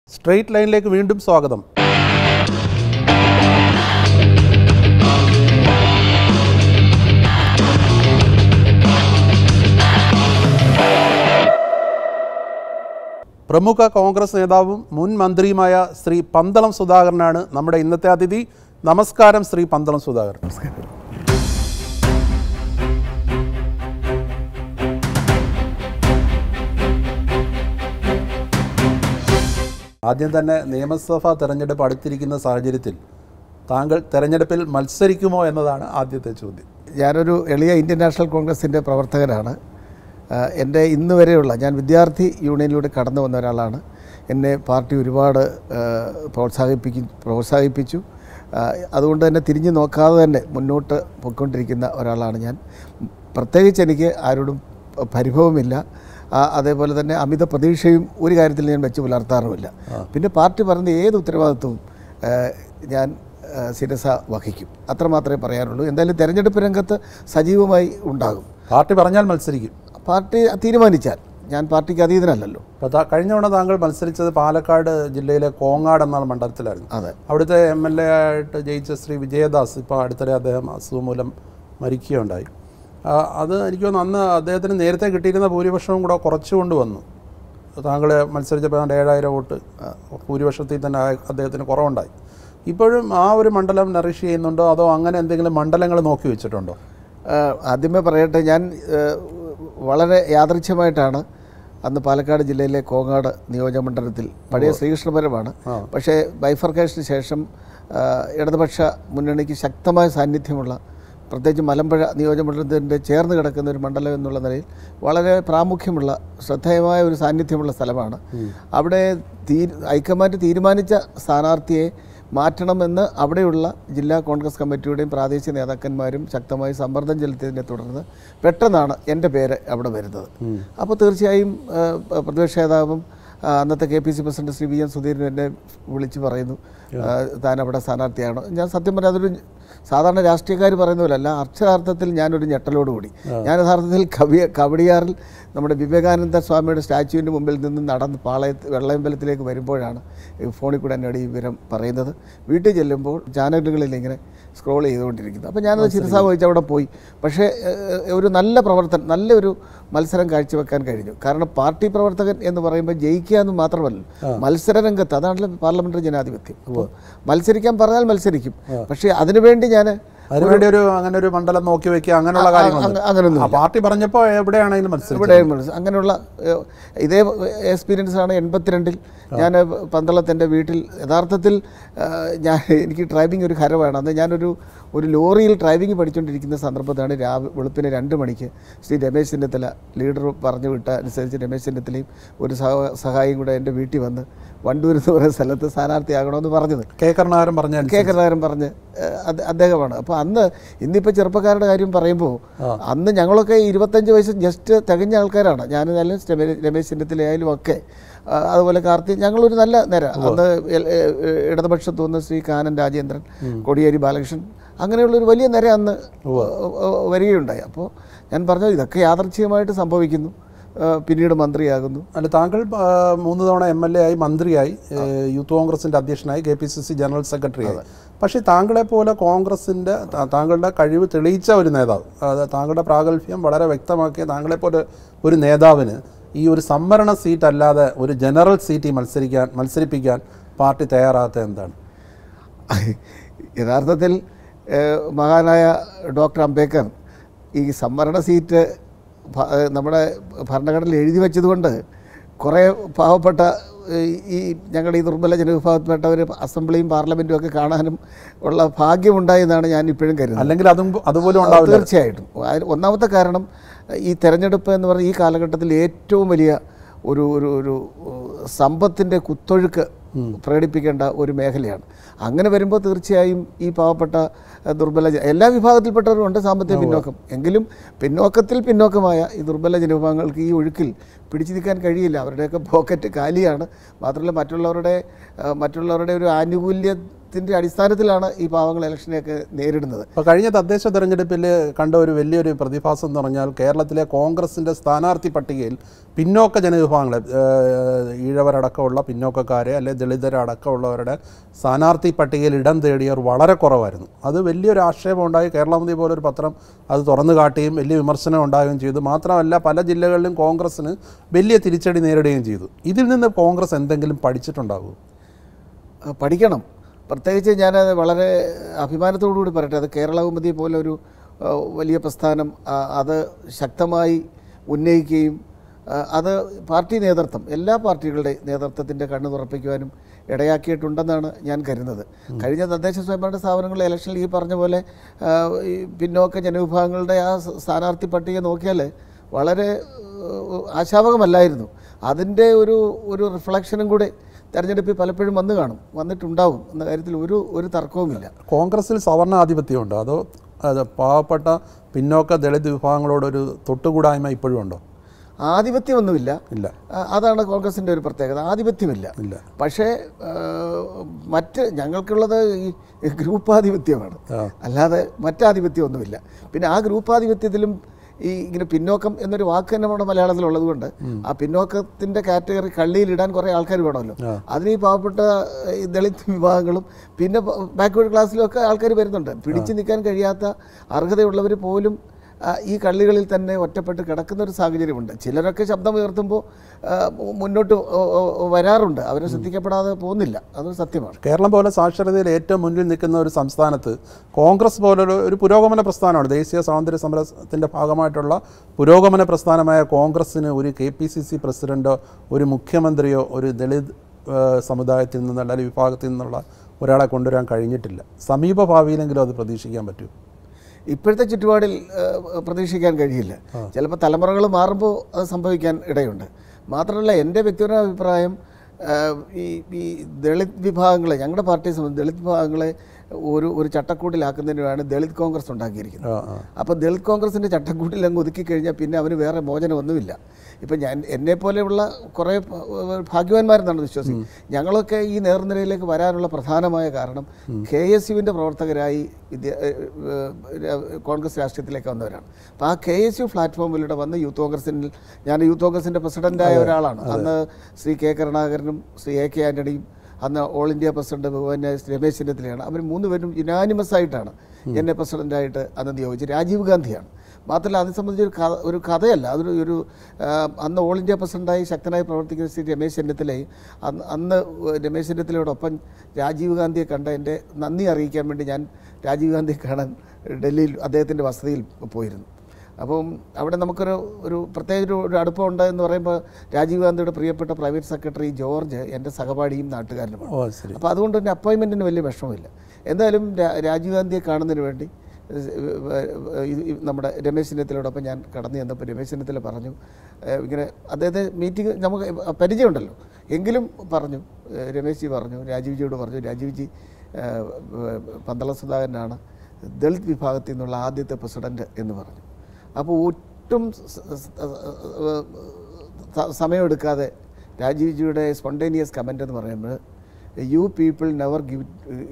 Straight ലൈനിലേക്ക് വീണ്ടും സ്വാഗതം പ്രമുഖ കോൺഗ്രസ് നേതാവും മുൻ മന്ത്രിയുമായ ശ്രീ പന്തളം സുധാകരനാണ് നമ്മുടെ ഇന്നത്തെ അതിഥി നമസ്കാരം ശ്രീ പന്തളം സുധാകരൻ ആദ്യം തന്നെ നിയമസഭാ തെരഞ്ഞെടുപ്പ് അടുത്തിരിക്കുന്ന സാഹചര്യത്തിൽ താങ്കൾ തെരഞ്ഞെടുപ്പിൽ മത്സരിക്കുമോ എന്നതാണ് ആദ്യത്തെ ചോദ്യം ഞാനൊരു എളിയ ഇന്ത്യൻ നാഷണൽ കോൺഗ്രസിൻ്റെ പ്രവർത്തകനാണ് ആ, എൻ്റെ ഇന്ന് വരെയുള്ള ഞാൻ വിദ്യാർത്ഥി യൂണിയനിലൂടെ കടന്നു വന്ന ഒരാളാണ് എന്നെ പാർട്ടി ഒരുപാട് ആ, പ്രോത്സാഹിപ്പിക്കും പ്രോത്സാഹിപ്പിച്ചു ആ, അതുകൊണ്ട് തന്നെ തിരിഞ്ഞു നോക്കാതെ തന്നെ മുന്നോട്ട് പോയിക്കൊണ്ടിരിക്കുന്ന ഒരാളാണ് ഞാൻ പ്രത്യേകിച്ച് എനിക്ക് ആരോടും പരിഭവമില്ല ആ, അതേപോലെ തന്നെ അമിത പ്രതീക്ഷയും ഒരു കാര്യത്തിൽ ഞാൻ വെച്ച് പുലർത്താറുമില്ല പിന്നെ പാർട്ടി പറഞ്ഞ ഏത് ഉത്തരവാദിത്വവും ആ, ഞാൻ ആ, ശിരസ വഹിക്കും അത്ര മാത്രമേ പറയാനുള്ളൂ എന്തായാലും തെരഞ്ഞെടുപ്പ് രംഗത്ത് സജീവമായി ഉണ്ടാകും പാർട്ടി പറഞ്ഞാൽ മത്സരിക്കും പാർട്ടി തീരുമാനിച്ചാൽ ഞാൻ പാർട്ടിക്ക് അതീതനല്ലല്ലോ അപ്പോൾ താ- കഴിഞ്ഞ തവണ താങ്കൾ മത്സരിച്ചത് പാലക്കാട് ജില്ലയിലെ കോങ്ങാട് എന്ന മണ്ഡലത്തിലായിരുന്നു അതെ അവിടുത്തെ എം എൽ എ ആയിട്ട് ജയിച്ച ശ്രീ വിജയദാസ് ഇപ്പോൾ അടുത്തിടെ അദ്ദേഹം അസുഖം മൂലം മരിക്കുകയുണ്ടായി ആ, അത് എനിക്ക് തോന്നുന്നു അന്ന് അദ്ദേഹത്തിന് നേരത്തെ കിട്ടിയിരുന്ന ഭൂരിപക്ഷവും കൂടെ കുറച്ചുകൊണ്ട് വന്നു താങ്കൾ മത്സരിച്ചപ്പോൾ ഏതാണ്ട് ഏഴായിരം വോട്ട് ഭൂരിപക്ഷത്തിൽ തന്നെ ആ- അദ്ദേഹത്തിന് കുറവുണ്ടായി ഇപ്പോഴും ആ ഒരു മണ്ഡലം നറിഷ് ചെയ്യുന്നുണ്ടോ അതോ അങ്ങനെ എന്തെങ്കിലും മണ്ഡലങ്ങൾ നോക്കി വെച്ചിട്ടുണ്ടോ ആ, ആദ്യമേ പറയട്ടെ ഞാൻ ആ, വളരെ യാദൃച്ഛമായിട്ടാണ് അന്ന് പാലക്കാട് ജില്ലയിലെ കോങ്ങാട് നിയോജകമണ്ഡലത്തിൽ പഴയ ശ്രീകൃഷ്ണപുരമാണ് പക്ഷേ ബൈഫർക്കേഷന് ശേഷം ആ, ഇടതുപക്ഷ മുന്നണിക്ക് ശക്തമായ സാന്നിധ്യമുള്ള പ്രത്യേകിച്ച് മലമ്പുഴ നിയോജകമണ്ഡലത്തിൻ്റെ ചേർന്ന് കിടക്കുന്ന ഒരു മണ്ഡലം എന്നുള്ള നിലയിൽ വളരെ പ്രാമുഖ്യമുള്ള ശ്രദ്ധേയമായ ഒരു സാന്നിധ്യമുള്ള സ്ഥലമാണ് അവിടെ തീ ഹൈക്കമാൻഡ് തീരുമാനിച്ച സ്ഥാനാർത്ഥിയെ മാറ്റണമെന്ന് അവിടെയുള്ള ജില്ലാ കോൺഗ്രസ് കമ്മിറ്റിയുടെയും പ്രാദേശിക നേതാക്കന്മാരും ശക്തമായി സമ്മർദ്ദം ചെലുത്തിയതിനെ തുടർന്ന് പെട്ടെന്നാണ് എൻ്റെ പേര് അവിടെ വരുന്നത് അപ്പോൾ തീർച്ചയായും ആ, പ്രതിപക്ഷ നേതാവും ആ, അന്നത്തെ K P C president Shri V N Sudheeran എന്നെ വിളിച്ച് പറയുന്നു ആ, താൻ അവിടെ സ്ഥാനാർത്ഥിയാണ് ഞാൻ സത്യം പറഞ്ഞാൽ അതൊരു സാധാരണ രാഷ്ട്രീയക്കാർ പറയുന്ന പോലല്ല അക്ഷരാർത്ഥത്തിൽ ഞാനൊരു ഞെട്ടലോടുകൂടി ഞാൻ യഥാർത്ഥത്തിൽ കവി കവടിയാറിൽ നമ്മുടെ വിവേകാനന്ദ സ്വാമിയുടെ സ്റ്റാച്യുവിൻ്റെ മുമ്പിൽ നിന്ന് നടന്ന് പാളയത്ത് വെള്ളയമ്പലത്തിലേക്ക് വരുമ്പോഴാണ് ഈ ഫോണിൽ കൂടെ എന്നോട് ഈ വിവരം പറയുന്നത് വീട്ടിൽ ചെല്ലുമ്പോൾ ചാനലുകളിൽ ഇങ്ങനെ സ്ക്രോൾ ചെയ്തുകൊണ്ടിരിക്കുന്നത് അപ്പോൾ ഞാനത് ചികിത്സ വഹിച്ച് അവിടെ പോയി പക്ഷേ ഏഹ്, ഒരു നല്ല പ്രവർത്തനം നല്ലൊരു മത്സരം കാഴ്ചവെക്കാൻ കഴിഞ്ഞു കാരണം പാർട്ടി പ്രവർത്തകൻ എന്ന് പറയുമ്പോൾ ജയിക്കുക എന്ന് മാത്രമല്ല മത്സര രംഗത്ത് അതാണല്ലോ പാർലമെന്ററി ജനാധിപത്യം അപ്പോൾ മത്സരിക്കാൻ പറഞ്ഞാൽ മത്സരിക്കും പക്ഷേ അതിനുവേണ്ടി ഞാൻ അതിനുവേണ്ടി ഒരു അങ്ങനെ ഒരു മണ്ഡലം നോക്കി വെക്കുക അങ്ങനെയുള്ള കാര്യങ്ങൾ അങ്ങനെയൊന്നും ആ പാർട്ടി പറഞ്ഞപ്പോൾ എവിടെയാണെങ്കിലും മത്സരിച്ചു ഇവിടെ മനസ്സ് അങ്ങനെയുള്ള ഏഹ്, ഇതേ എക്സ്പീരിയൻസ് ആണ് എൺപത്തിരണ്ടിൽ ഞാൻ പന്തളത്തെൻ്റെ വീട്ടിൽ യഥാർത്ഥത്തിൽ ഏഹ്, ഞാൻ എനിക്ക് ഡ്രൈവിംഗ് ഒരു ഹരമാണ് അന്ന് ഞാനൊരു ഒരു ലോറിയിൽ ഡ്രൈവിംഗ് പഠിച്ചുകൊണ്ടിരിക്കുന്ന സന്ദർഭത്താണ് രാവ് വെളുപ്പിന് രണ്ട് മണിക്ക് ശ്രീ രമേശ് ചെന്നിത്തല ലീഡർ പറഞ്ഞു വിട്ട അനുസരിച്ച് രമേശ് ചെന്നിത്തലയും ഒരു സഹ സഹായിയും കൂടെ എൻ്റെ വീട്ടിൽ വന്ന് വണ്ടൂർ എന്ന് പറയുന്ന സ്ഥലത്ത് സ്ഥാനാർത്ഥിയാകണമെന്ന് പറഞ്ഞത് കെ കരുണാകരൻ പറഞ്ഞ കെ കരുണാകരൻ പറഞ്ഞ് ഏഹ്, അത് അദ്ദേഹമാണ് അപ്പോൾ അന്ന് ഇന്നിപ്പോൾ ചെറുപ്പക്കാരുടെ കാര്യം പറയുമ്പോൾ അന്ന് ഞങ്ങളൊക്കെ ഇരുപത്തഞ്ച് വയസ്സ് ജസ്റ്റ് തികഞ്ഞ ആൾക്കാരാണ് ഞാൻ നല്ല രമേശ് ചെന്നിത്തലയായാലും ഒക്കെ ആ, അതുപോലെ കാർത്തി ഞങ്ങളൊരു നല്ല നിര അന്ന് എൽ- ഏ- ഏ- ഇടതുപക്ഷത്തു നിന്ന് ശ്രീ കാനൻ രാജേന്ദ്രൻ കൊടിയേരി ബാലകൃഷ്ണൻ അങ്ങനെയുള്ളൊരു വലിയ നിര അന്ന് വരികയുണ്ടായി അപ്പോൾ ഞാൻ പറഞ്ഞു ഇതൊക്കെ യാദർച്ഛികമായിട്ട് സംഭവിക്കുന്നു ആ, പിന്നീട് മന്ത്രിയാകുന്നു അല്ല താങ്കൾ ആ, മൂന്ന് തവണ എം എൽ എ ആയി മന്ത്രിയായി ഏ, യൂത്ത് കോൺഗ്രസിന്റെ അധ്യക്ഷനായി K P C C general secretary ആയി പക്ഷേ താങ്കളെ പോലെ കോൺഗ്രസിന്റെ താ- താങ്കളുടെ കഴിവ് തെളിയിച്ച ഒരു നേതാവ് അത് താങ്കളുടെ പ്രാഗൽഭ്യം വളരെ വ്യക്തമാക്കിയ താങ്കളെ പോലെ ഒരു നേതാവിന് ഈ ഒരു സംവരണ സീറ്റ് അല്ലാതെ ഒരു ജനറൽ സീറ്റ് മത്സരിക്കാൻ മത്സരിപ്പിക്കാൻ പാർട്ടി തയ്യാറാകാത്ത എന്താണ് യഥാർത്ഥത്തിൽ ഏഹ്, മഹാനായ ഡോക്ടർ അംബേദ്കർ ഈ സംവരണ സീറ്റ് ഭ- ഏഹ്, നമ്മുടെ ഭരണഘടനയിൽ എഴുതി വെച്ചതുകൊണ്ട് കുറേ പാവപ്പെട്ട ഏഹ്, ഈ ഞങ്ങളുടെ ഈ ദുർബല ജനവിഭാഗത്തിൽപ്പെട്ടവർ അസംബ്ലിയും പാർലമെൻറ്റും ഒക്കെ കാണാനും ഉള്ള ഭാഗ്യമുണ്ടായെന്നാണ് ഞാൻ ഇപ്പോഴും കരുതുന്നത് അല്ലെങ്കിൽ അതും അതുപോലും ഉണ്ടാവില്ല തീർച്ചയായിട്ടും അതിന് ഒന്നാമത്തെ കാരണം ഈ തെരഞ്ഞെടുപ്പ് എന്ന് പറയുന്ന ഈ കാലഘട്ടത്തിൽ ഏറ്റവും വലിയ ഒരു ഒരു ഒരു സമ്പത്തിൻ്റെ കുത്തൊഴുക്ക് പ്രകടിപ്പിക്കേണ്ട ഒരു മേഖലയാണ് അങ്ങനെ വരുമ്പോൾ തീർച്ചയായും ഈ പാവപ്പെട്ട അഹ്, ദുർബല ജ- എല്ലാ വിഭാഗത്തിൽപ്പെട്ടവരും ഉണ്ട് സാമ്പത്തിക പിന്നോക്കം എങ്കിലും പിന്നോക്കത്തിൽ പിന്നോക്കമായ ഈ ദുർബല ജനവിഭാഗങ്ങൾക്ക് ഈ ഒഴുക്കിൽ പിടിച്ചു നിൽക്കാൻ കഴിയില്ല അവരുടെയൊക്കെ പോക്കറ്റ് കാലിയാണ് മാത്രമല്ല മറ്റുള്ളവരുടെ അഹ്, മറ്റുള്ളവരുടെ ഒരു ആനുകൂല്യ ആധിപത്യത്തിൻ്റെ അടിസ്ഥാനത്തിലാണ് ഈ പാവങ്ങൾ ഇലക്ഷനെയൊക്കെ നേരിടുന്നത് അപ്പോൾ കഴിഞ്ഞ തദ്ദേശ തെരഞ്ഞെടുപ്പിൽ കണ്ട ഒരു വലിയൊരു പ്രതിഭാസം എന്ന് പറഞ്ഞാൽ കേരളത്തിലെ കോൺഗ്രസിൻ്റെ സ്ഥാനാർത്ഥി പട്ടികയിൽ പിന്നോക്ക ജനവിഭാഗങ്ങളെ ഏഹ്, ഈഴവരടക്കമുള്ള പിന്നോക്കക്കാരെ അല്ലെ ദളിതരടക്കമുള്ളവരുടെ സ്ഥാനാർത്ഥി പട്ടികയിൽ ഇടം തേടിയവർ വളരെ കുറവായിരുന്നു അത് വലിയൊരു ആക്ഷേപം ഉണ്ടായി കേരളമതി പോലൊരു പത്രം അത് തുറന്നു കാട്ടുകയും വലിയ വിമർശനം ഉണ്ടാവുകയും ചെയ്തു മാത്രമല്ല പല ജില്ലകളിലും കോൺഗ്രസ്സിന് വലിയ തിരിച്ചടി നേരിടുകയും ചെയ്തു ഇതിൽ നിന്ന് കോൺഗ്രസ് എന്തെങ്കിലും പഠിച്ചിട്ടുണ്ടാകും ആ, പഠിക്കണം പ്രത്യേകിച്ച് ഞാൻ വളരെ അഭിമാനത്തോടു കൂടി പറയട്ടെ അത് കേരളകൗമുദി പോലെ ഒരു ആ, വലിയ പ്രസ്ഥാനം ആ, അത് ശക്തമായി ഉന്നയിക്കുകയും ആ, അത് പാർട്ടി നേതൃത്വം എല്ലാ പാർട്ടികളുടെ നേതൃത്വത്തിൻ്റെ കണ്ണ് തുറപ്പിക്കുവാനും ഇടയാക്കിയിട്ടുണ്ടെന്നാണ് ഞാൻ കരുതുന്നത് കഴിഞ്ഞ തദ്ദേശ സ്വയംഭരണ സ്ഥാപനങ്ങളിലെ ഇലക്ഷനിൽ ഈ പറഞ്ഞ പോലെ ആ, ഈ പിന്നോക്ക ജനവിഭാഗങ്ങളുടെ ആ സ് സ്ഥാനാർത്ഥി പട്ടിക നോക്കിയാൽ വളരെ ഏഹ്, ആശാവകമല്ലായിരുന്നു അതിൻ്റെ ഒരു ഒരു റിഫ്ലക്ഷനും കൂടെ തെരഞ്ഞെടുപ്പിൽ പലപ്പോഴും വന്നു കാണും വന്നിട്ടുണ്ടാവും എന്ന കാര്യത്തിൽ ഒരു ഒരു തർക്കവുമില്ല കോൺഗ്രസിൽ സവർണാധിപത്യമുണ്ടോ അതോ അത് പാവപ്പെട്ട പിന്നോക്ക ദളിത് വിഭാഗങ്ങളോടൊരു തൊട്ടുകൂടായ്മ ഇപ്പോഴും ഉണ്ടോ ആധിപത്യമൊന്നുമില്ല ഇല്ല ആ, അതാണ് കോൺഗ്രസിൻ്റെ ഒരു പ്രത്യേകത ആധിപത്യമില്ല ഇല്ല പക്ഷേ ആ, മറ്റ് ഞങ്ങൾക്കുള്ളത് ഈ ഗ്രൂപ്പാധിപത്യമാണ് ആ. അല്ലാതെ മറ്റാധിപത്യമൊന്നുമില്ല പിന്നെ ആ ഗ്രൂപ്പാധിപത്യത്തിലും ഈ ഇങ്ങനെ പിന്നോക്കം എന്നൊരു വാക്ക് തന്നെ നമ്മുടെ മലയാളത്തിലുള്ളത് കൊണ്ട് ആ പിന്നോക്കത്തിൻ്റെ കാറ്റഗറി കള്ളിയിലിടാൻ കുറേ ആൾക്കാർ വേണമല്ലോ ആ. അതിന് ഈ പാവപ്പെട്ട ഈ ദളിത് വിഭാഗങ്ങളും പിന്നെ ബാക്ക്വേർഡ് ക്ലാസ്സിലൊക്കെ ആൾക്കാർ വരുന്നുണ്ട് പിടിച്ചു നിൽക്കാൻ കഴിയാത്ത അർഹതയുള്ളവർ പോലും ആ, ഈ കള്ളികളിൽ തന്നെ ഒറ്റപ്പെട്ട് കിടക്കുന്ന ഒരു സാഹചര്യമുണ്ട് ചിലരൊക്കെ ശബ്ദം ഉയർത്തുമ്പോൾ ആ, മുന്നോട്ട് ഓ- ഓ- വരാറുണ്ട് അവരെ ശ്രദ്ധിക്കപ്പെടാതെ പോകുന്നില്ല അതൊരു സത്യമാണ് കേരളം പോലെ സാക്ഷരതയിൽ ഏറ്റവും മുന്നിൽ നിൽക്കുന്ന ഒരു സംസ്ഥാനത്ത് കോൺഗ്രസ് പോലൊരു ഒരു പുരോഗമന പ്രസ്ഥാനമാണ് ദേശീയ സ്വാതന്ത്ര്യ സമരത്തിൻ്റെ ഭാഗമായിട്ടുള്ള പുരോഗമന പ്രസ്ഥാനമായ കോൺഗ്രസ്സിന് ഒരു കെ പി സി സി പ്രസിഡൻറ്റോ ഒരു മുഖ്യമന്ത്രിയോ ഒരു ദളിത് ഏഹ്, സമുദായത്തിൽ നിന്നുള്ള അല്ലെങ്കിൽ വിഭാഗത്തിൽ നിന്നുള്ള ഒരാളെ കൊണ്ടുവരാൻ കഴിഞ്ഞിട്ടില്ല സമീപ ഭാവിയിലെങ്കിലും അത് പ്രതീക്ഷിക്കാൻ പറ്റും ഇപ്പോഴത്തെ ചുറ്റുപാടിൽ ആ, പ്രതീക്ഷിക്കാൻ കഴിയില്ല ചിലപ്പോൾ തലമുറകൾ മാറുമ്പോൾ അത് സംഭവിക്കാൻ ഇടയുണ്ട് മാത്രമല്ല എൻ്റെ വ്യക്തിപരമായ അഭിപ്രായം ആ, ഈ ഈ ദളിത് വിഭാഗങ്ങളെ ഞങ്ങളുടെ പാർട്ടിയെ സംബന്ധിച്ച് ദളിത് വിഭാഗങ്ങളെ ഒരു ഒരു ചട്ടക്കൂട്ടിലാക്കുന്നതിന് വേണ്ടി ദളിത് കോൺഗ്രസ് ഉണ്ടാക്കിയിരിക്കുന്നത് ആ ആ അപ്പോൾ ദളിത് കോൺഗ്രസിൻ്റെ ചട്ടക്കൂട്ടിൽ അങ്ങ് ഒതുക്കി കഴിഞ്ഞാൽ പിന്നെ അവന് വേറെ മോചനമൊന്നുമില്ല ഇപ്പം ഞാൻ എന്നെ പോലെയുള്ള കുറേ പ- ഭാഗ്യവാന്മാരെന്നാണ് വിശ്വസിക്കുന്നത് ഞങ്ങളൊക്കെ ഈ നേർനിരയിലേക്ക് വരാനുള്ള പ്രധാനമായ കാരണം കെ എസ് യുവിൻ്റെ പ്രവർത്തകരായി വിദ്യ ഏഹ് ഏഹ് കോൺഗ്രസ് രാഷ്ട്രീയത്തിലേക്ക് വന്നവരാണ് അപ്പോൾ ആ കെ എസ് യു പ്ലാറ്റ്ഫോമിലൂടെ വന്ന് യൂത്ത് കോൺഗ്രസിൽ ഞാൻ യൂത്ത് കോൺഗ്രസിൻ്റെ പ്രസിഡൻ്റായ ഒരാളാണ് അന്ന് ശ്രീ കെ കരുണാകരനും ശ്രീ എ കെ ആൻ്റണിയും അന്ന് ഓൾ ഇന്ത്യ പ്രസിഡന്റ് ബഹുമാന്യ ശ്രീ രമേശ് ചെന്നിത്തലയാണ് അവർ മൂന്നുപേരും യുനാനിമസ് ആയിട്ടാണ് എന്നെ പ്രസിഡന്റായിട്ട് അന്ന് നിയോഗിച്ചത് രാജീവ് ഗാന്ധിയാണ് മാത്രമല്ല അതിനെ സംബന്ധിച്ച് ഒരു കഥ ഒരു കഥയല്ല അതൊരു ഒരു ആ, അന്ന് ഓൾ ഇന്ത്യ പ്രസിഡന്റായി ശക്തനായി പ്രവർത്തിക്കുന്ന ശ്രീ രമേശ് ചെന്നിത്തലയും അന്ന് അന്ന് രമേശ് ചെന്നിത്തലയോടൊപ്പം രാജീവ് ഗാന്ധിയെ കണ്ട എൻ്റെ നന്ദി അറിയിക്കാൻ വേണ്ടി ഞാൻ രാജീവ് ഗാന്ധിയെ കാണാൻ ഡൽഹിയിൽ അദ്ദേഹത്തിൻ്റെ വസതിയിൽ പോയിരുന്നു അപ്പം അവിടെ നമുക്കൊരു ഒരു പ്രത്യേക ഒരു ഒരു അടുപ്പമുണ്ട് എന്ന് പറയുമ്പോൾ രാജീവ് ഗാന്ധിയുടെ പ്രിയപ്പെട്ട പ്രൈവറ്റ് സെക്രട്ടറി ജോർജ് എൻ്റെ സഹപാഠിയും നാട്ടുകാരനുമാണ് ഓ ശരി അപ്പോൾ അതുകൊണ്ട് തന്നെ അപ്പോയിൻമെൻറ്റിന് വലിയ വിഷമമില്ല എന്തായാലും രാ- രാജീവ് ഗാന്ധിയെ കാണുന്നതിന് വേണ്ടി ഏഹ്, ഏഹ്, ഇത് ഈ നമ്മുടെ രമേശ് ചെന്നിത്തലയോടൊപ്പം ഞാൻ കടന്നു ചെന്നപ്പോൾ രമേശ് ചെന്നിത്തല പറഞ്ഞു ഏഹ്, ഇങ്ങനെ അദ്ദേഹത്തെ മീറ്റിംഗ് നമുക്ക് പരിചയമുണ്ടല്ലോ എങ്കിലും പറഞ്ഞു ഏഹ്, രമേശ് ജി പറഞ്ഞു രാജീവ്ജിയോട് പറഞ്ഞു രാജീവ്ജി ഏഹ്, ഏഹ്, പന്തള സുധാകരനാണ് ദളിത് വിഭാഗത്തിൽ നിന്നുള്ള ആദ്യത്തെ പ്രസിഡന്റ് എന്ന് പറഞ്ഞു അപ്പോൾ ഒട്ടും സ- സ- ഏഹ്, സ- സമയമെടുക്കാതെ രാജീവ്ജിയുടെ സ്പോണ്ടേനിയസ് കമൻ്റ് എന്ന് പറയുമ്പോൾ you people never give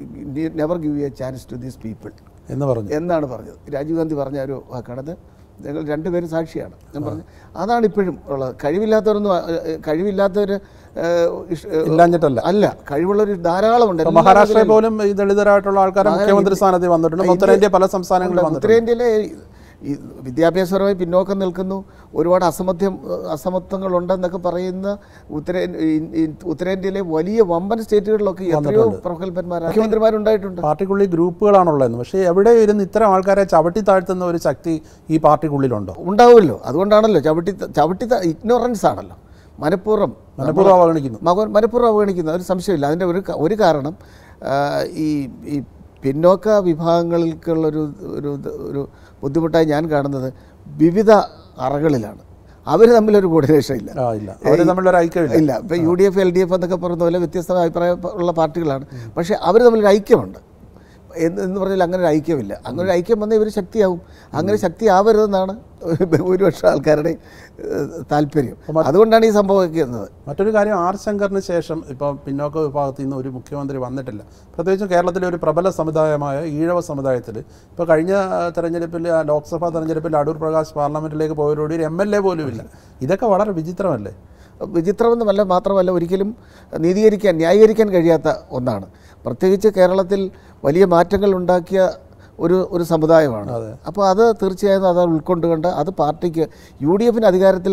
never give a chance to these people എന്ന് പറഞ്ഞു എന്നാണ് പറഞ്ഞത് രാജീവ് ഗാന്ധി പറഞ്ഞ ഒരു വാക്കാണത് ഞങ്ങൾ രണ്ടുപേരും സാക്ഷിയാണ് ഞാൻ പറഞ്ഞു അതാണ് ഇപ്പോഴും ഉള്ളത് കഴിവില്ലാത്തവരൊന്നും ഏഹ്, ഏഹ്, കഴിവില്ലാത്തവർ ഇല്ലാഞ്ഞിട്ടല്ല അല്ല കഴിവുള്ളവർ ധാരാളമുണ്ട് ഇപ്പൊ മഹാരാഷ്ട്രയിൽ പോലും ഈ ദളിതരായിട്ടുള്ള ആൾക്കാരെ മുഖ്യമന്ത്രി സ്ഥാനത്ത് വന്നിട്ടുണ്ട് ഉത്തരേന്ത്യ പല സംസ്ഥാനങ്ങളിൽ വന്നിട്ടുണ്ട് ഉത്തരേന്ത്യയിലെ ഈ വിദ്യാഭ്യാസപരമായി പിന്നോക്കം നിൽക്കുന്നു ഒരുപാട് അസമത്യം അസമത്വങ്ങളുണ്ടെന്നൊക്കെ പറയുന്ന ഉത്തരേ ഈ- ഈ ഉത്തരേന്ത്യയിലെ വലിയ വമ്പൻ സ്റ്റേറ്റുകളിലൊക്കെ എത്രയോ പ്രഗത്ഭന്മാർ മുഖ്യമന്ത്രിമാരുണ്ടായിട്ടുണ്ട് പാർട്ടിക്കുള്ളിൽ ഗ്രൂപ്പുകളാണുള്ളതെന്ന് പക്ഷേ എവിടെ ഇരുന്ന് ഇത്തരം ആൾക്കാരെ ചവിട്ടി താഴ്ത്തുന്ന ഒരു ശക്തി ഈ പാർട്ടിക്കുള്ളിലുണ്ടോ ഉണ്ടാവുമല്ലോ അതുകൊണ്ടാണല്ലോ ചവിട്ടി ചവിട്ടി ഇഗ്നോറൻസ് ആണല്ലോ മനഃപൂർവ്വം മനഃപൂർവ്വം അവഗണിക്കുന്നു മകൻ മനഃപൂർവ്വം അവഗണിക്കുന്ന ഒരു സംശയമില്ല അതിൻ്റെ ഒരു ക- ഒരു കാരണം ആ, ഈ ഈ പിന്നോക്ക വിഭാഗങ്ങൾക്കുള്ളൊരു ഒരു ഇത് ഒരു ബുദ്ധിമുട്ടായി ഞാൻ കാണുന്നത് വിവിധ അറകളിലാണ് അവർ തമ്മിലൊരു കോർഡിനേഷൻ ഇല്ല ആ ഇല്ല അവർ തമ്മിലൊരു ഐക്യമില്ല ഇല്ല ഇപ്പം U D F L D F എന്നൊക്കെ പറയുന്ന പോലെ വ്യത്യസ്ത അഭിപ്രായം ഉള്ള പാർട്ടികളാണ് പക്ഷേ അവർ തമ്മിലൊരു ഐക്യമുണ്ട് എന്ന് എന്ന് പറഞ്ഞാൽ അങ്ങനെ ഒരു ഐക്യമില്ല അങ്ങനെ ഒരു ഐക്യം വന്നാൽ ഇവർ ശക്തിയാവും അങ്ങനെ ശക്തിയാവരുതെന്നാണ് ഭൂരിപക്ഷം ആൾക്കാരുടെ ഏഹ്, താല്പര്യം അതുകൊണ്ടാണ് ഈ സംഭവിക്കുന്നത് മറ്റൊരു കാര്യം ആർ ശങ്കറിന് ശേഷം ഇപ്പോൾ പിന്നോക്ക വിഭാഗത്തിൽ നിന്ന് ഒരു മുഖ്യമന്ത്രി വന്നിട്ടില്ല പ്രത്യേകിച്ചും കേരളത്തിലെ ഒരു പ്രബല സമുദായമായ ഈഴവ സമുദായത്തിൽ ഇപ്പോൾ കഴിഞ്ഞ ആ, തെരഞ്ഞെടുപ്പിൽ ആ, ലോക്സഭാ തെരഞ്ഞെടുപ്പിൽ അടൂർ പ്രകാശ് പാർലമെന്റിലേക്ക് പോയതോടെ ഒരു എം എൽ എ പോലും ഇല്ല ഇതൊക്കെ വളരെ വിചിത്രമല്ലേ വിചിത്രമെന്നുമല്ല മാത്രമല്ല ഒരിക്കലും നീതീകരിക്കാൻ ന്യായീകരിക്കാൻ കഴിയാത്ത ഒന്നാണ് പ്രത്യേകിച്ച് കേരളത്തിൽ വലിയ മാറ്റങ്ങൾ ഉണ്ടാക്കിയ ഒരു ഒരു സമുദായമാണ് അപ്പോൾ അത് തീർച്ചയായും അത് ഉൾക്കൊണ്ടുകൊണ്ട് അത് പാർട്ടിക്ക് യു ഡി എഫിന് അധികാരത്തിൽ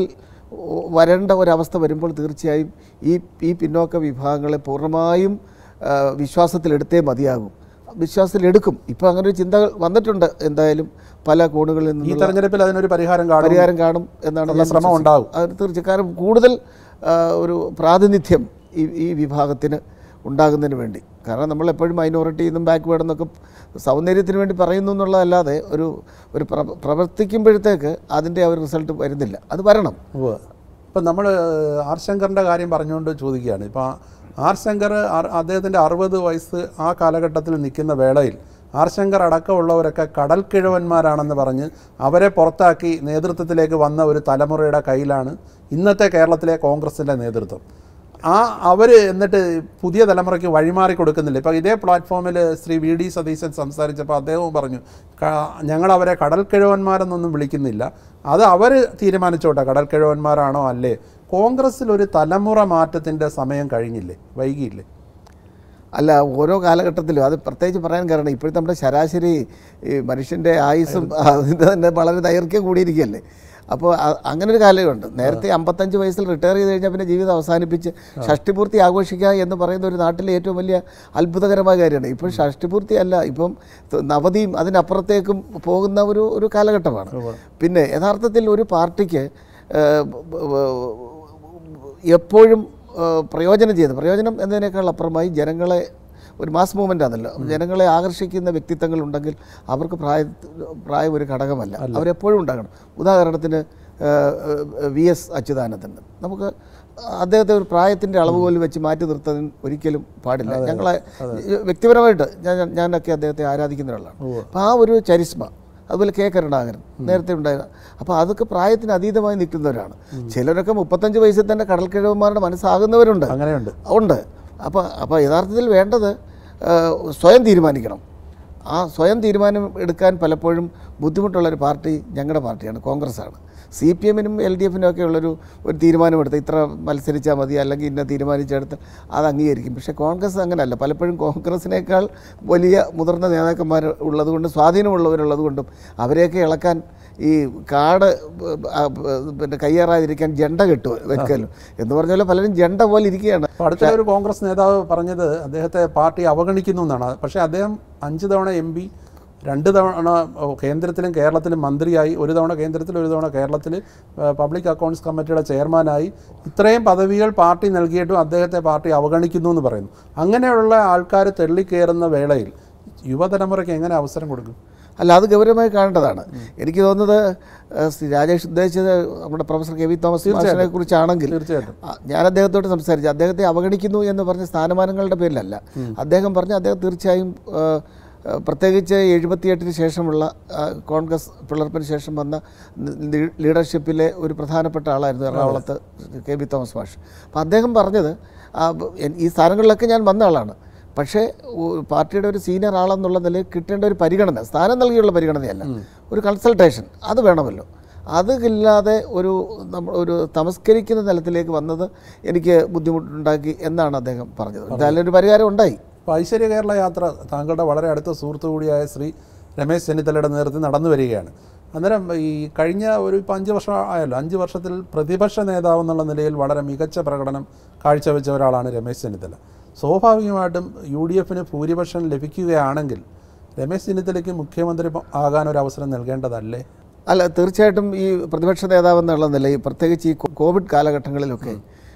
വരേണ്ട ഒരവസ്ഥ വരുമ്പോൾ തീർച്ചയായും ഈ ഈ പിന്നോക്ക വിഭാഗങ്ങളെ പൂർണ്ണമായും ആ, വിശ്വാസത്തിലെടുത്തേ മതിയാകും വിശ്വാസത്തിലെടുക്കും ഇപ്പോൾ അങ്ങനെ ഒരു ചിന്ത വന്നിട്ടുണ്ട് എന്തായാലും പല കോണുകളിൽ ഈ നിന്നുള്ള തെരഞ്ഞെടുപ്പിൽ അതിനൊരു പരിഹാരം കാണും പരിഹാരം കാണും എന്നാണ് ഉള്ള ഞാൻ ശ്രമം വിശ്വസിക്കുന്നത്. ഉണ്ടാവും. അത് തീർച്ചയായും കാരണം കൂടുതൽ ആ, ഒരു പ്രാതിനിധ്യം ഈ ഈ വിഭാഗത്തിന് ഉണ്ടാകുന്നതിന് വേണ്ടി കാരണം നമ്മൾ എപ്പോഴും മൈനോറിറ്റി എന്നും ബാക്ക്വേർഡ് എന്നൊക്കെ സൗന്ദര്യത്തിന് വേണ്ടി പറയുന്നു എന്നുള്ളതല്ലാതെ ഒരു ഒരു പ്ര- പ്രവർത്തിക്കുമ്പോഴത്തേക്ക് അതിൻ്റെ ആ ഒരു റിസൾട്ട് വരുന്നില്ല അത് വരണം ഉവ്വ്. ഇപ്പം നമ്മൾ ആർ ശങ്കറിൻ്റെ കാര്യം പറഞ്ഞുകൊണ്ട് ചോദിക്കുകയാണ് ഇപ്പം ആർ ശങ്കർ ആർ- അദ്ദേഹത്തിൻ്റെ അറുപത് വയസ്സ് ആ കാലഘട്ടത്തിൽ നിൽക്കുന്ന വേളയിൽ ആർ ശങ്കർ അടക്കമുള്ളവരൊക്കെ കടൽ കിഴവന്മാരാണെന്ന് പറഞ്ഞ് അവരെ പുറത്താക്കി നേതൃത്വത്തിലേക്ക് വന്ന ഒരു തലമുറയുടെ കയ്യിലാണ് ഇന്നത്തെ കേരളത്തിലെ കോൺഗ്രസിൻ്റെ നേതൃത്വം ആ അവർ എന്നിട്ട് പുതിയ തലമുറയ്ക്ക് വഴിമാറി കൊടുക്കുന്നില്ല ഇപ്പം ഇതേ പ്ലാറ്റ്ഫോമിൽ ശ്രീ വി ഡി സതീശൻ സംസാരിച്ചപ്പോൾ അദ്ദേഹവും പറഞ്ഞു ഞങ്ങൾ അവരെ കടൽ കിഴവന്മാരെന്നൊന്നും വിളിക്കുന്നില്ല അത് അവർ തീരുമാനിച്ചോട്ടെ കടൽ കിഴവന്മാരാണോ അല്ലേ കോൺഗ്രസ്സിൽ ഒരു തലമുറ മാറ്റത്തിൻ്റെ സമയം കഴിഞ്ഞില്ലേ വൈകിയില്ലേ അല്ല ഓരോ കാലഘട്ടത്തിലും അത് പ്രത്യേകിച്ച് പറയാൻ കാരണം ഇപ്പോഴത്തെ നമ്മുടെ ശരാശരി ഈ മനുഷ്യൻ്റെ ആയുസ്സും അതിൻ്റെ തന്നെ വളരെ ദൈർഘ്യം കൂടിയിരിക്കുകയല്ലേ അപ്പോൾ അ- അങ്ങനെ ഒരു കാലമുണ്ട് നേരത്തെ അമ്പത്തഞ്ച് വയസ്സിൽ റിട്ടയർ ചെയ്ത് കഴിഞ്ഞാൽ പിന്നെ ജീവിതം അവസാനിപ്പിച്ച് ഷഷ്ടിപൂർത്തി ആഘോഷിക്കുക എന്ന് പറയുന്ന ഒരു നാട്ടിലെ ഏറ്റവും വലിയ അത്ഭുതകരമായ കാര്യമാണ് ഇപ്പോൾ ഷഷ്ടിപൂർത്തി അല്ല ഇപ്പം ത- നവതിയും അതിനപ്പുറത്തേക്കും പോകുന്ന ഒരു ഒരു കാലഘട്ടമാണ് പിന്നെ യഥാർത്ഥത്തിൽ ഒരു പാർട്ടിക്ക് ഏഹ്, ബ- ബ- എപ്പോഴും ഏഹ്, പ്രയോജനം ചെയ്യുന്നത് പ്രയോജനം എന്നതിനേക്കാൾ അപ്പുറമായി ജനങ്ങളെ ഒരു മാസ് മൂവ്മെൻ്റ് ആണല്ലോ ജനങ്ങളെ ആകർഷിക്കുന്ന വ്യക്തിത്വങ്ങൾ ഉണ്ടെങ്കിൽ അവർക്ക് പ്രായ പ്രായം ഒരു ഘടകമല്ല അവരെപ്പോഴും ഉണ്ടാകണം ഉദാഹരണത്തിന് വി എസ് അച്യുതാനന്ദൻ നമുക്ക് അദ്ദേഹത്തെ ഒരു പ്രായത്തിൻ്റെ അളവ് പോലും വെച്ച് മാറ്റി നിർത്താൻ ഒരിക്കലും പാടില്ല ഞങ്ങളെ വ്യക്തിപരമായിട്ട് ഞാൻ ഞാനൊക്കെ അദ്ദേഹത്തെ ആരാധിക്കുന്ന ഒരാളാണ് അപ്പോൾ ആ ഒരു ചരിസ്മ അതുപോലെ കെ കരുണാകരൻ നേരത്തെ ഉണ്ടായിരുന്ന അപ്പോൾ അതൊക്കെ പ്രായത്തിന് അതീതമായി നിൽക്കുന്നവരാണ് ചിലരൊക്കെ മുപ്പത്തഞ്ച് വയസ്സിൽ തന്നെ കടൽക്കിഴവന്മാരുടെ മനസ്സാകുന്നവരുണ്ട് അങ്ങനെയുണ്ട് ഉണ്ട് അപ്പോൾ അപ്പോൾ യഥാർത്ഥത്തിൽ വേണ്ടത് ആ, സ്വയം തീരുമാനിക്കണം ആ സ്വയം തീരുമാനം എടുക്കാൻ പലപ്പോഴും ബുദ്ധിമുട്ടുള്ളൊരു പാർട്ടി ഞങ്ങളുടെ പാർട്ടിയാണ് കോൺഗ്രസ്സാണ് സി പി എമ്മിനും എൽ ഡി എഫിനും ഒക്കെ ഉള്ളൊരു ഒരു തീരുമാനമെടുത്ത് ഇത്ര മത്സരിച്ചാൽ മതി അല്ലെങ്കിൽ ഇന്ന തീരുമാനിച്ചെടുത്ത് അത് അംഗീകരിക്കും പക്ഷേ കോൺഗ്രസ് അങ്ങനെയല്ല പലപ്പോഴും കോൺഗ്രസിനേക്കാൾ വലിയ മുതിർന്ന നേതാക്കന്മാർ ഉള്ളതുകൊണ്ടും സ്വാധീനമുള്ളവരുള്ളതുകൊണ്ടും അവരെയൊക്കെ ഇളക്കാൻ ഈ കാട് ആ, പിന്നെ കയ്യേറാതിരിക്കാൻ ജണ്ട കെട്ടു വെക്കലും എന്ന് പറഞ്ഞ പോലെ പലരും ജണ്ട പോലെ ഇരിക്കുകയാണ് അപ്പോൾ അടുത്ത ഒരു കോൺഗ്രസ് നേതാവ് പറഞ്ഞത് അദ്ദേഹത്തെ പാർട്ടി അവഗണിക്കുന്നു എന്നാണ് പക്ഷേ അദ്ദേഹം അഞ്ച് തവണ എം പി രണ്ട് തവണ ഓ, കേന്ദ്രത്തിലും കേരളത്തിലും മന്ത്രിയായി ഒരു തവണ കേന്ദ്രത്തിൽ ഒരു തവണ കേരളത്തിൽ പബ്ലിക് അക്കൗണ്ട്സ് കമ്മിറ്റിയുടെ ചെയർമാനായി ഇത്രയും പദവികൾ പാർട്ടി നൽകിയിട്ടും അദ്ദേഹത്തെ പാർട്ടി അവഗണിക്കുന്നു എന്ന് പറയുന്നു അങ്ങനെയുള്ള ആൾക്കാർ തെള്ളിക്കയറുന്ന വേളയിൽ യുവതലമുറയ്ക്ക് എങ്ങനെ അവസരം കൊടുക്കും അല്ല അത് ഗൗരവമായി കാണേണ്ടതാണ് എനിക്ക് തോന്നുന്നത് ഏഹ്, ശ്രീ രാജേഷ് ഉദ്ദേശിച്ചത് നമ്മുടെ പ്രൊഫസർ കെ വി തോമസ് മാഷിനെ കുറിച്ചാണെങ്കിൽ തീർച്ചയായിട്ടും ആ, ഞാൻ അദ്ദേഹത്തോട് സംസാരിച്ചു അദ്ദേഹത്തെ അവഗണിക്കുന്നു എന്ന് പറഞ്ഞ സ്ഥാനമാനങ്ങളുടെ പേരിലല്ല അദ്ദേഹം പറഞ്ഞു അദ്ദേഹം തീർച്ചയായും ആ, ആ, പ്രത്യേകിച്ച് എഴുപത്തിയെട്ടിന് ശേഷമുള്ള ആ, കോൺഗ്രസ് പിളർപ്പിന് ശേഷം വന്ന ലീ- ലീഡർഷിപ്പിലെ ഒരു പ്രധാനപ്പെട്ട ആളായിരുന്നു എറണാകുളത്ത് കെ വി തോമസ് മാഷ് അപ്പോൾ അദ്ദേഹം പറഞ്ഞത് ആ, ബ- എൻ- ഈ സ്ഥാനങ്ങളിലൊക്കെ ഞാൻ വന്ന ആളാണ് പക്ഷേ ഒ- പാർട്ടിയുടെ ഒരു സീനിയർ ആളെന്നുള്ള നിലയിൽ കിട്ടേണ്ട ഒരു പരിഗണന സ്ഥാനം നൽകിയുള്ള പരിഗണനയല്ല ഒരു കൺസൾട്ടേഷൻ അത് വേണമല്ലോ അതില്ലാതെ ഒരു നമ്മൾ ഒരു തമസ്കരിക്കുന്ന തലത്തിലേക്ക് വന്നത് എനിക്ക് ബുദ്ധിമുട്ടുണ്ടാക്കി എന്നാണ് അദ്ദേഹം പറഞ്ഞത് എന്തായാലും ഒരു പരിഹാരം ഉണ്ടായി അപ്പോൾ ഐശ്വര്യ കേരള യാത്ര താങ്കളുടെ വളരെ അടുത്ത സുഹൃത്തു കൂടിയായ ശ്രീ രമേശ് ചെന്നിത്തലയുടെ നേതൃത്വത്തിൽ നടന്നു വരികയാണ് അന്നേരം ഈ കഴിഞ്ഞ ഒരു ഇപ്പം അഞ്ച് വർഷം ആയല്ലോ അഞ്ച് വർഷത്തിൽ പ്രതിപക്ഷ നേതാവ് എന്നുള്ള നിലയിൽ വളരെ മികച്ച പ്രകടനം കാഴ്ചവെച്ച ഒരാളാണ് രമേശ് ചെന്നിത്തല സ്വാഭാവികമായിട്ടും യു ഡി എഫിന് ഭൂരിപക്ഷം ലഭിക്കുകയാണെങ്കിൽ രമേശ് ചെന്നിത്തലയ്ക്ക് മുഖ്യമന്ത്രി ആകാൻ ഒരു അവസരം നൽകേണ്ടതല്ലേ അല്ല തീർച്ചയായിട്ടും ഈ പ്രതിപക്ഷ നേതാവ് എന്നുള്ള നിലയിൽ പ്രത്യേകിച്ച് ഈ കോ- കോവിഡ് കാലഘട്ടങ്ങളിലൊക്കെ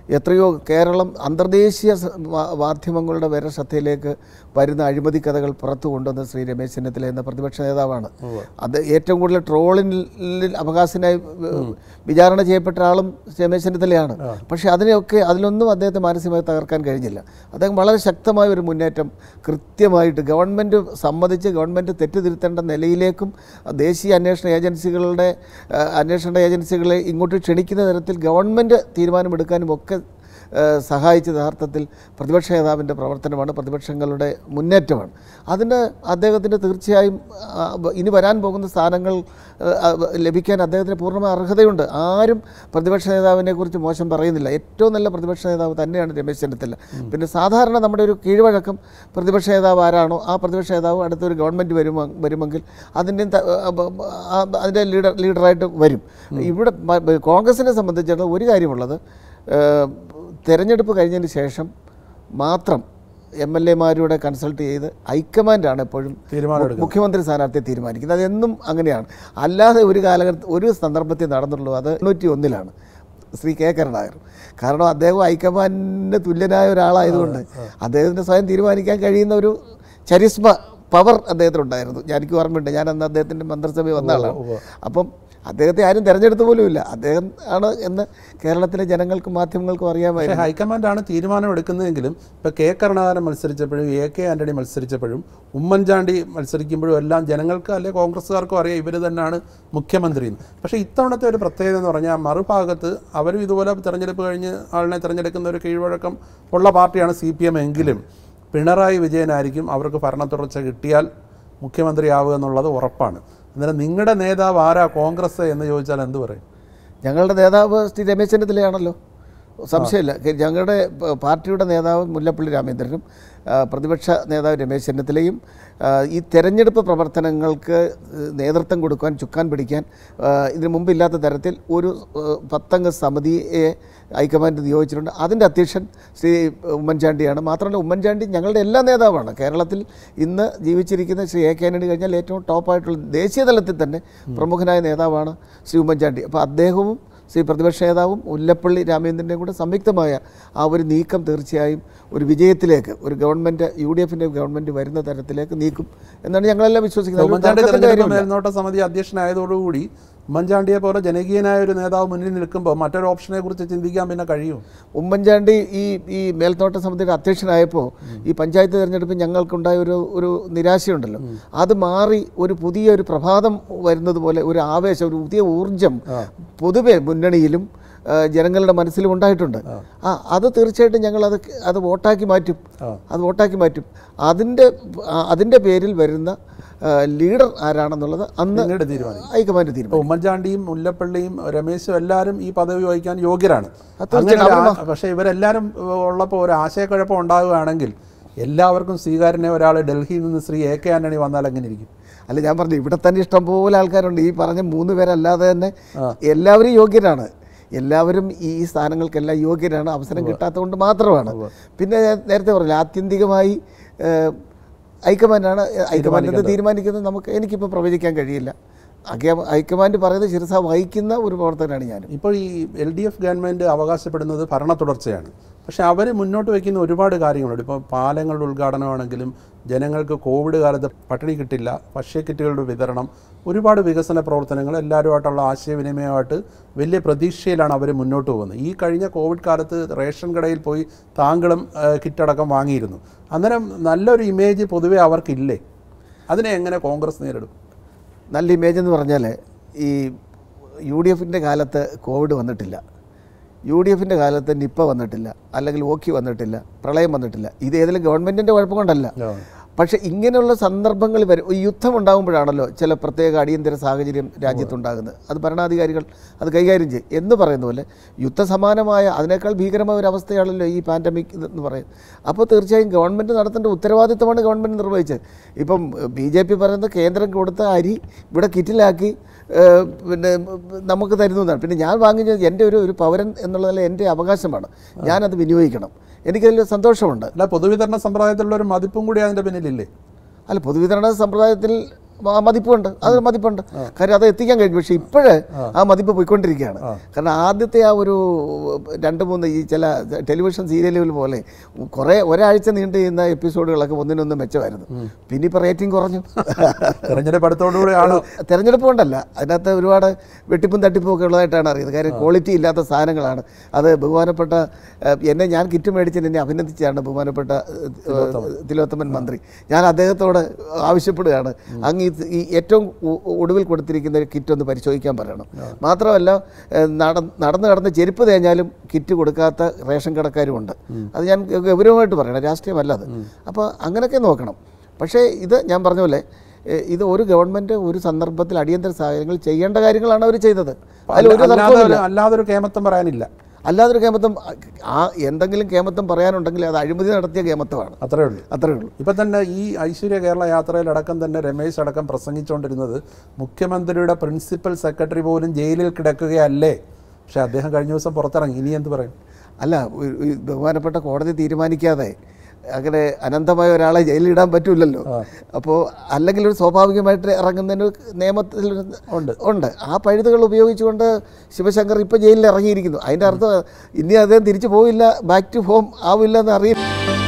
എത്രയോ കേരളം അന്തർദേശീയ സ- മാ- മാധ്യമങ്ങളുടെ വരെ ശ്രദ്ധയിലേക്ക് വരുന്ന അഴിമതി കഥകൾ പുറത്തു കൊണ്ടുവന്ന ശ്രീ രമേശ് ചെന്നിത്തല എന്ന പ്രതിപക്ഷ നേതാവാണ് അത് ഏറ്റവും കൂടുതൽ ട്രോളിൽ അവകാശനായി വ- വിചാരണ ചെയ്യപ്പെട്ട ആളും രമേശ് ചെന്നിത്തലയാണ് പക്ഷേ അതിനെയൊക്കെ അതിലൊന്നും അദ്ദേഹത്തെ മാനസികമായി തകർക്കാൻ കഴിഞ്ഞില്ല അദ്ദേഹം വളരെ ശക്തമായ ഒരു മുന്നേറ്റം കൃത്യമായിട്ട് ഗവൺമെൻറ് സമ്മതിച്ച് ഗവൺമെൻറ് തെറ്റുതിരുത്തേണ്ട നിലയിലേക്കും ദേശീയ അന്വേഷണ ഏജൻസികളുടെ ആ, അന്വേഷണ ഏജൻസികളെ ഇങ്ങോട്ട് ക്ഷണിക്കുന്ന തരത്തിൽ ഗവൺമെൻറ് തീരുമാനമെടുക്കാനും ഒക്കെ ആ, സഹായിച്ചത് യഥാർത്ഥത്തിൽ പ്രതിപക്ഷ നേതാവിൻ്റെ പ്രവർത്തനമാണ് പ്രതിപക്ഷങ്ങളുടെ മുന്നേറ്റമാണ് അതിന് അദ്ദേഹത്തിന് തീർച്ചയായും ആ, ഇനി വരാൻ പോകുന്ന സ്ഥാനങ്ങൾ ആ, ലഭിക്കാൻ അദ്ദേഹത്തിന് പൂർണ്ണമായ അർഹതയുണ്ട് ആരും പ്രതിപക്ഷ നേതാവിനെ കുറിച്ച് മോശം പറയുന്നില്ല ഏറ്റവും നല്ല പ്രതിപക്ഷ നേതാവ് തന്നെയാണ് രമേശ് ചെന്നിത്തല പിന്നെ സാധാരണ നമ്മുടെ ഒരു കീഴ്വഴക്കം പ്രതിപക്ഷ നേതാവ് ആരാണോ ആ പ്രതിപക്ഷ നേതാവ് അടുത്തൊരു ഗവൺമെൻറ് വരുമോ വരുമെങ്കിൽ അതിൻ്റെ ത- ആ, ബ- ആ, അതിൻ്റെ ലീഡർ ലീഡറായിട്ട് വരും ഇവിടെ മ- കോൺഗ്രസിനെ സംബന്ധിച്ചിടത്തോളം ഒരു കാര്യമുള്ളത് ഏഹ്, തെരഞ്ഞെടുപ്പ് കഴിഞ്ഞതിന് ശേഷം മാത്രം എം എൽ എമാരുടെ കൺസൾട്ട് ചെയ്ത് ഹൈക്കമാൻഡാണ് എപ്പോഴും തീരുമാനം മുഖ്യമന്ത്രി സ്ഥാനാർത്ഥിയെ തീരുമാനിക്കുന്നത് അതെന്നും അങ്ങനെയാണ് അല്ലാതെ ഒരു കാലഘട്ട ഒരു സന്ദർഭത്തിൽ നടന്നുള്ളൂ അത് തൊണ്ണൂറ്റി ഒന്നിലാണ് ശ്രീ കെ കരുണാകർ കാരണം അദ്ദേഹം ഹൈക്കമാൻഡിന് തുല്യനായ ഒരാളായതുകൊണ്ട് അദ്ദേഹത്തിന് സ്വയം തീരുമാനിക്കാൻ കഴിയുന്ന ഒരു ചരിസ്മ പവർ അദ്ദേഹത്തിനുണ്ടായിരുന്നു ഞാൻ എനിക്ക് ഓർമ്മയുണ്ട് ഞാൻ അന്ന് അദ്ദേഹത്തിൻ്റെ മന്ത്രിസഭയിൽ വന്ന ആളാണ് അപ്പം അദ്ദേഹത്തെ ആരും തിരഞ്ഞെടുത്ത പോലുമില്ല അദ്ദേഹം ആണ് എന്ന് കേരളത്തിലെ ജനങ്ങൾക്കും മാധ്യമങ്ങൾക്കും അറിയാമായിരുന്നു പക്ഷേ ഹൈക്കമാൻഡാണ് തീരുമാനം എടുക്കുന്നതെങ്കിലും ഇപ്പോൾ കെ കരുണാകരൻ മത്സരിച്ചപ്പോഴും എ കെ ആന്റണി മത്സരിച്ചപ്പോഴും ഉമ്മൻചാണ്ടി മത്സരിക്കുമ്പോഴും എല്ലാം ജനങ്ങൾക്ക് അല്ലെ കോൺഗ്രസ്സുകാർക്കും അറിയാം ഇവർ തന്നെയാണ് മുഖ്യമന്ത്രി എന്ന് പക്ഷേ ഇത്തവണത്തെ ഒരു പ്രത്യേകത എന്ന് പറഞ്ഞാൽ മറുഭാഗത്ത് അവരും ഇതുപോലെ തെരഞ്ഞെടുപ്പ് കഴിഞ്ഞ് ആളിനെ തിരഞ്ഞെടുക്കുന്ന ഒരു കീഴ്വഴക്കം ഉള്ള പാർട്ടിയാണ് സി പി എം എങ്കിലും പിണറായി വിജയനായിരിക്കും അവർക്ക് ഭരണ തുടർച്ച കിട്ടിയാൽ മുഖ്യമന്ത്രിയാവുക എന്നുള്ളത് ഉറപ്പാണ് അന്നേരം നിങ്ങളുടെ നേതാവ് ആരാ കോൺഗ്രസ് എന്ന് ചോദിച്ചാൽ എന്ത് പറയും ഞങ്ങളുടെ നേതാവ് ശ്രീ രമേശ് ചെന്നിത്തലയാണല്ലോ സംശയമില്ല കെ- ഞങ്ങളുടെ പ- പാർട്ടിയുടെ നേതാവ് മുല്ലപ്പള്ളി രാമചന്ദ്രനും ആ, പ്രതിപക്ഷ നേതാവ് രമേശ് ചെന്നിത്തലയും ആ, ഈ തെരഞ്ഞെടുപ്പ് പ്രവർത്തനങ്ങൾക്ക് ഏഹ്, നേതൃത്വം കൊടുക്കാൻ ചുക്കാൻ പിടിക്കാൻ ആ, ഇതിനു മുമ്പില്ലാത്ത തരത്തിൽ ഒരു ഏഹ്, പത്തംഗ സമിതിയെ ഹൈക്കമാൻഡ് നിയോഗിച്ചിട്ടുണ്ട് അതിൻ്റെ അധ്യക്ഷൻ ശ്രീ ഉമ്മൻചാണ്ടിയാണ് മാത്രമല്ല ഉമ്മൻചാണ്ടി ഞങ്ങളുടെ എല്ലാ നേതാവാണ് കേരളത്തിൽ ഇന്ന് ജീവിച്ചിരിക്കുന്ന ശ്രീ എ കെ ആന്റണി കഴിഞ്ഞാൽ ഏറ്റവും ടോപ്പായിട്ടുള്ള ദേശീയ തലത്തിൽ തന്നെ പ്രമുഖനായ നേതാവാണ് ശ്രീ ഉമ്മൻചാണ്ടി അപ്പോൾ അദ്ദേഹവും ശ്രീ പ്രതിപക്ഷ നേതാവും മുല്ലപ്പള്ളി രാമചന്ദ്രൻ്റെയും കൂടെ സംയുക്തമായ ആ ഒരു നീക്കം തീർച്ചയായും ഒരു വിജയത്തിലേക്ക് ഒരു ഗവൺമെൻറ് യു ഡി എഫിൻ്റെ ഗവൺമെൻറ് വരുന്ന തരത്തിലേക്ക് നീക്കും എന്നാണ് ഞങ്ങളെല്ലാം വിശ്വസിക്കുന്നത് അതിൽ ഉമ്മൻചാണ്ടി തർക്കത്തിന്റെ തെരഞ്ഞെടുപ്പ് കാര്യമില്ല. മേൽനോട്ട സമിതി അധ്യക്ഷനായതോടുകൂടി ഉമ്മൻചാണ്ടിയെ പോലെ ജനകീയനായ ഒരു നേതാവ് മുന്നിൽ നിൽക്കുമ്പോൾ മറ്റൊരു ഓപ്ഷനെ കുറിച്ച് ചിന്തിക്കാൻ പിന്നെ കഴിയും ഉമ്മൻചാണ്ടി ഈ ഈ മേൽനോട്ട സമിതിയുടെ അധ്യക്ഷനായപ്പോൾ ഈ പഞ്ചായത്ത് തെരഞ്ഞെടുപ്പിൽ ഞങ്ങൾക്കുണ്ടായ ഒരു ഒരു നിരാശയുണ്ടല്ലോ അത് മാറി ഒരു പുതിയ ഒരു പ്രഭാതം വരുന്നത് പോലെ ഒരു ആവേശം ഒരു പുതിയ ഊർജം പൊതുവെ മുന്നണിയിലും ആ, ജനങ്ങളുടെ മനസ്സിലും ഉണ്ടായിട്ടുണ്ട് ആ അത് തീർച്ചയായിട്ടും ഞങ്ങൾ അത് അത് വോട്ടാക്കി മാറ്റും അത് വോട്ടാക്കി മാറ്റും അതിൻ്റെ ആ, അതിൻ്റെ പേരിൽ വരുന്ന ആ, ലീഡർ ആരാണെന്നുള്ളത് അന്ന് പിന്നീട് തീരുമാനിക്കും ഹൈക്കമാൻഡ് തീരുമാനം ഇപ്പോൾ ഉമ്മൻചാണ്ടിയും മുല്ലപ്പള്ളിയും രമേശും എല്ലാവരും ഈ പദവി വഹിക്കാൻ യോഗ്യരാണ് തീർച്ചയായും അങ്ങനെ ഒരു അവര് ആ- പക്ഷേ ഇവരെല്ലാവരും ഉള്ളപ്പോൾ ഒരു ആശയക്കുഴപ്പം ഉണ്ടാവുകയാണെങ്കിൽ എല്ലാവർക്കും സ്വീകാര്യനെ ഒരാൾ ഡൽഹിയിൽ നിന്ന് ശ്രീ എ കെ ആന്റണി വന്നാൽ എങ്ങനെ ഇരിക്കും അല്ല ഞാൻ പറഞ്ഞു ഇവിടെ തന്നെ ഇഷ്ടംപോലെ ആൾക്കാരുണ്ട് ഈ പറഞ്ഞ മൂന്ന് പേരല്ലാതെ തന്നെ എല്ലാവരും യോഗ്യരാണ് എല്ലാവരും ഈ സ്ഥാനങ്ങൾക്കെല്ലാം യോഗ്യരാണ് അവസരം കിട്ടാത്തതുകൊണ്ട് മാത്രമാണ് പിന്നെ ഞാൻ നേരത്തെ പറഞ്ഞില്ല ആത്യന്തികമായി ഏഹ്, ഹൈക്കമാൻഡാണ് ഹൈക്കമാൻഡ് തീരുമാനിക്കുന്നത് നമുക്ക് എനിക്കിപ്പോൾ പ്രവചിക്കാൻ കഴിയില്ല ഹൈക്ക- ഹൈക്കമാൻഡ് പറയുന്നത് ശിരസ വഹിക്കുന്ന ഒരു പ്രവർത്തകനാണ് ഞാനും ഇപ്പോൾ ഈ എൽ ഡി എഫ് ഗവൺമെൻറ് അവകാശപ്പെടുന്നത് ഭരണ തുടർച്ചയാണ് പക്ഷേ അവർ മുന്നോട്ട് വയ്ക്കുന്ന ഒരുപാട് കാര്യങ്ങളുണ്ട് ഇപ്പോൾ പാലങ്ങളുടെ ഉദ്ഘാടനമാണെങ്കിലും ജനങ്ങൾക്ക് കോവിഡ് കാലത്ത് പട്ടിണി കിട്ടില്ല ഭക്ഷ്യക്കിറ്റുകളുടെ വിതരണം ഒരുപാട് വികസന പ്രവർത്തനങ്ങൾ എല്ലാവരുമായിട്ടുള്ള ആശയവിനിമയമായിട്ട് വലിയ പ്രതീക്ഷയിലാണ് അവർ മുന്നോട്ട് പോകുന്നത് ഈ കഴിഞ്ഞ കോവിഡ് കാലത്ത് റേഷൻ കടയിൽ പോയി താങ്കളും ആ, കിറ്റടക്കം വാങ്ങിയിരുന്നു അന്നേരം നല്ലൊരു ഇമേജ് പൊതുവെ അവർക്കില്ലേ അതിനെ എങ്ങനെ കോൺഗ്രസ് നേരിടും നല്ല ഇമേജ് എന്ന് പറഞ്ഞാൽ ഈ യു ഡി എഫിൻ്റെ കാലത്ത് കോവിഡ് വന്നിട്ടില്ല യു ഡി എഫിൻ്റെ കാലത്ത് നിപ്പ വന്നിട്ടില്ല അല്ലെങ്കിൽ ഓക്കി വന്നിട്ടില്ല പ്രളയം വന്നിട്ടില്ല ഇത് ഏതെങ്കിലും ഗവൺമെൻറ്റിൻ്റെ കുഴപ്പം കൊണ്ടല്ല പക്ഷേ ഇങ്ങനെയുള്ള സന്ദർഭങ്ങൾ വരും ഈ യുദ്ധം ഉണ്ടാകുമ്പോഴാണല്ലോ ചില പ്രത്യേക അടിയന്തര സാഹചര്യം രാജ്യത്തുണ്ടാകുന്നത് അത് ഭരണാധികാരികൾ അത് കൈകാര്യം ചെയ്യും എന്ന് പറയുന്ന പോലെ യുദ്ധസമാനമായ അതിനേക്കാൾ ഭീകരമായ ഒരു അവസ്ഥയാണല്ലോ ഈ പാൻഡമിക് എന്ന് പറയുന്നത് അപ്പോൾ തീർച്ചയായും ഗവൺമെൻറ് നടത്തേണ്ട ഉത്തരവാദിത്തമാണ് ഗവൺമെൻറ് നിർവഹിച്ചത് ഇപ്പം ബി ജെ പി പറയുന്നത് കേന്ദ്രം കൊടുത്ത അരി ഇവിടെ കിറ്റിലാക്കി ഏഹ്, പിന്നെ നമുക്ക് തരുന്നു എന്നാണ് പിന്നെ ഞാൻ വാങ്ങിയത് എൻ്റെ ഒരു ഒരു പൗരൻ എന്നുള്ളതിൽ എൻ്റെ അവകാശമാണ് ഞാനത് വിനിയോഗിക്കണം എനിക്കതിൽ സന്തോഷമുണ്ട് അല്ല പൊതുവിതരണ സമ്പ്രദായത്തിലുള്ള ഒരു മതിപ്പും കൂടി അതിൻ്റെ പിന്നിലില്ലേ അല്ല പൊതുവിതരണ സമ്പ്രദായത്തിൽ ആ മതിപ്പുണ്ട് അത് മതിപ്പുണ്ട് കാര്യം അത് എത്തിക്കാൻ കഴിഞ്ഞു പക്ഷേ ഇപ്പോഴേ ആ മതിപ്പ് പോയിക്കൊണ്ടിരിക്കുകയാണ് കാരണം ആദ്യത്തെ ആ ഒരു രണ്ട് മൂന്ന് ഈ ചില ടെലിവിഷൻ സീരിയലുകൾ പോലെ കുറേ ഒരാഴ്ച നീണ്ടു ചെയ്യുന്ന എപ്പിസോഡുകളൊക്കെ ഒന്നിനൊന്ന് മെച്ചമായിരുന്നു പിന്നെ ഇപ്പോൾ റേറ്റിംഗ് കുറഞ്ഞു തെരഞ്ഞെടുപ്പ് അടുത്തോടുകൂടിയാണ് തെരഞ്ഞെടുപ്പ് കൊണ്ടല്ല അതിനകത്ത് ഒരുപാട് വെട്ടിപ്പും തട്ടിപ്പും ഒക്കെ ഉള്ളതായിട്ടാണ് അറിയുന്നത് കാര്യം ക്വാളിറ്റി ഇല്ലാത്ത സാധനങ്ങളാണ് അത് ബഹുമാനപ്പെട്ട ഏഹ്, എന്നെ ഞാൻ കിറ്റ് മേടിച്ചതിന് എന്നെ അഭിനന്ദിച്ചാണ് ബഹുമാനപ്പെട്ട ഏഹ്, തിലോത്തമൻ മന്ത്രി ഞാൻ അദ്ദേഹത്തോട് ആവശ്യപ്പെടുകയാണ് അങ്ങ് ഇത് ഈ ഏറ്റവും ഒ- ഒടുവിൽ കൊടുത്തിരിക്കുന്ന കിറ്റ് ഒന്ന് പരിശോധിക്കാൻ പറയണം മാത്രമല്ല ഏഹ്, നട- നടന്ന് നടന്ന് ചെരുപ്പ് തേഞ്ഞാലും കിറ്റ് കൊടുക്കാത്ത റേഷൻ കടക്കാരുമുണ്ട് അത് ഞാൻ ഗൗരവമായിട്ട് പറയണം രാഷ്ട്രീയമല്ല അത് അപ്പോൾ അങ്ങനെയൊക്കെ നോക്കണം പക്ഷേ ഇത് ഞാൻ പറഞ്ഞ പോലെ ഏഹ്, ഇത് ഒരു ഗവൺമെൻറ് ഒരു സന്ദർഭത്തിൽ അടിയന്തര സാഹചര്യങ്ങൾ ചെയ്യേണ്ട കാര്യങ്ങളാണ് അവർ ചെയ്തത് അതിൽ ഒരു അല്ലാതെ തർക്കവുമില്ല ഒരു- അല്ലാതൊരു കേമത്വം പറയാനില്ല അല്ലാതൊരു കേമത്വം ആ എന്തെങ്കിലും കേമത്വം പറയാനുണ്ടെങ്കിൽ അത് അഴിമതി നടത്തിയ കേമത്വമാണ് അത്രേ ഉള്ളൂ അത്രേ ഉള്ളൂ ഇപ്പം തന്നെ ഈ ഐശ്വര്യ കേരള യാത്രയിലടക്കം തന്നെ രമേശ് അടക്കം പ്രസംഗിച്ചുകൊണ്ടിരുന്നത് മുഖ്യമന്ത്രിയുടെ പ്രിൻസിപ്പൽ സെക്രട്ടറി പോലും ജയിലിൽ കിടക്കുകയല്ലേ പക്ഷെ അദ്ദേഹം കഴിഞ്ഞ ദിവസം പുറത്തിറങ്ങി ഇനി എന്ത് പറയും അല്ല ഒരു- ഈ ബഹുമാനപ്പെട്ട കോടതി തീരുമാനിക്കാതെ അങ്ങനെ അനന്തമായ ഒരാളെ ജയിലിലിടാൻ പറ്റൂലല്ലോ അപ്പോൾ അല്ലെങ്കിൽ ഒരു സ്വാഭാവികമായിട്ട് ഇറങ്ങുന്നതിന് നിയമത്തിൽ ഒരു ഉണ്ട്. ഉണ്ട് ആ പഴുതുകൾ ഉപയോഗിച്ചുകൊണ്ട് ശിവശങ്കർ ഇപ്പോൾ ജയിലിൽ ഇറങ്ങിയിരിക്കുന്നു അതിൻ്റെ അർത്ഥം ഇനി അദ്ദേഹം തിരിച്ചു പോയില്ല ബാക്ക് ടു ഹോം ആവില്ല എന്ന് അറിയില്ല